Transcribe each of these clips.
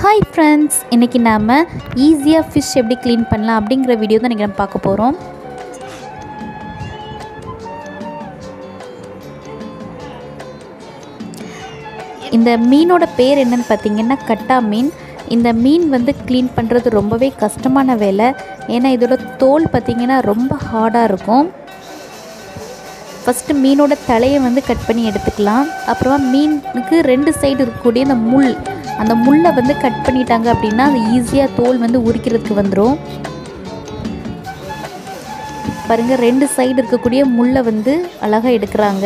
hi friends இன்றைக்கி நாம் ஈஸியாக ஃபிஷ் எப்படி க்ளீன் பண்ணலாம் அப்படிங்கிற வீடியோ தான் இன்றைக்கி நம்ம பார்க்க போகிறோம் இந்த மீனோட பேர் என்னன்னு பார்த்தீங்கன்னா கட்டா மீன் இந்த மீன் வந்து க்ளீன் பண்ணுறது ரொம்பவே கஷ்டமான வேலை ஏன்னா இதோட தோல் பார்த்திங்கன்னா ரொம்ப ஹார்டாக இருக்கும் ஃபஸ்ட்டு மீனோட தலையை வந்து கட் பண்ணி எடுத்துக்கலாம் அப்புறமா மீனுக்கு ரெண்டு சைடு இருக்கக்கூடிய இந்த முள் அந்த முள்ளை வந்து கட் பண்ணிட்டாங்க அப்படின்னா அது ஈஸியாக தோல் வந்து உரிக்கிறதுக்கு வந்துடும் பாருங்கள் ரெண்டு சைடு இருக்கக்கூடிய முள்ளை வந்து அழகாக எடுக்கிறாங்க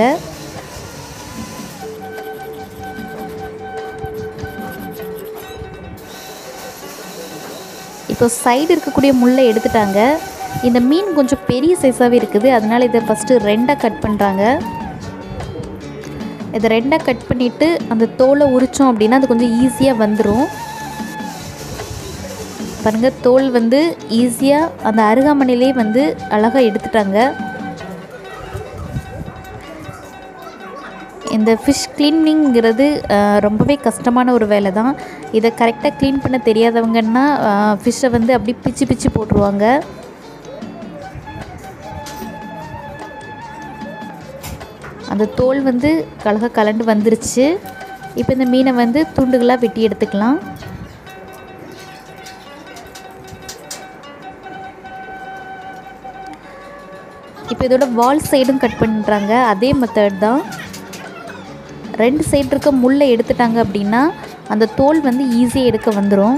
இப்போ சைடு இருக்கக்கூடிய முள்ளை எடுத்துட்டாங்க இந்த மீன் கொஞ்சம் பெரிய சைஸாகவே இருக்குது அதனால் இதை ஃபஸ்ட்டு ரெண்டாக கட் பண்ணுறாங்க இதை ரெண்டாக கட் பண்ணிவிட்டு அந்த தோலை உரித்தோம் அப்படின்னா அது கொஞ்சம் ஈஸியாக வந்துடும் பாருங்கள் தோல் வந்து ஈஸியாக அந்த அருகாமனையிலே வந்து அழகாக எடுத்துட்டாங்க இந்த ஃபிஷ் க்ளீனிங்கிறது ரொம்பவே கஷ்டமான ஒரு வேலை தான் இதை கரெக்டாக க்ளீன் பண்ண தெரியாதவங்கன்னா ஃபிஷ்ஷை வந்து அப்படி பிச்சு பிச்சு போட்டுருவாங்க அந்த தோல் வந்து கலக கலண்டு வந்துருச்சு இப்போ இந்த மீனை வந்து துண்டுகளாக வெட்டி எடுத்துக்கலாம் இப்போ இதோட வால் சைடும் கட் பண்ணுறாங்க அதே மெத்தட் தான் ரெண்டு சைடு இருக்க முள்ளை எடுத்துட்டாங்க அப்படின்னா அந்த தோல் வந்து ஈஸியாக எடுக்க வந்துடும்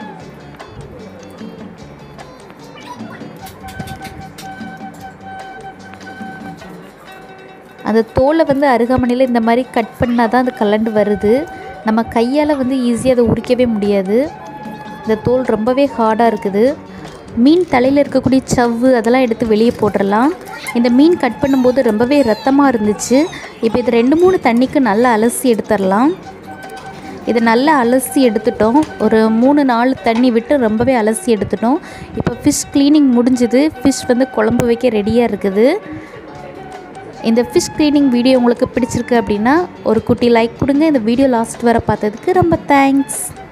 அந்த தோலை வந்து அருகாமனையில் இந்த மாதிரி கட் பண்ணால் தான் அது கலண்டு வருது நம்ம கையால் வந்து ஈஸியாக அதை உரிக்கவே முடியாது இந்த தோல் ரொம்பவே ஹார்டாக இருக்குது மீன் தலையில் இருக்கக்கூடிய சவ்வு அதெல்லாம் எடுத்து வெளியே போட்டுடலாம் இந்த மீன் கட் பண்ணும்போது ரொம்பவே ரத்தமாக இருந்துச்சு இப்போ இது ரெண்டு மூணு தண்ணிக்கு நல்லா அலசி எடுத்துடலாம் இதை நல்லா அலசி எடுத்துட்டோம் ஒரு மூணு நாலு தண்ணி விட்டு ரொம்பவே அலசி எடுத்துட்டோம் இப்போ ஃபிஷ் க்ளீனிங் முடிஞ்சுது ஃபிஷ் வந்து குழம்பு வைக்க ரெடியாக இருக்குது இந்த ஃபிஷ் க்ளீனிங் வீடியோ உங்களுக்கு பிடிச்சிருக்கு அப்படின்னா ஒரு குட்டி லைக் கொடுங்க இந்த வீடியோ லாஸ்ட் வர பார்த்ததுக்கு ரொம்ப தேங்க்ஸ்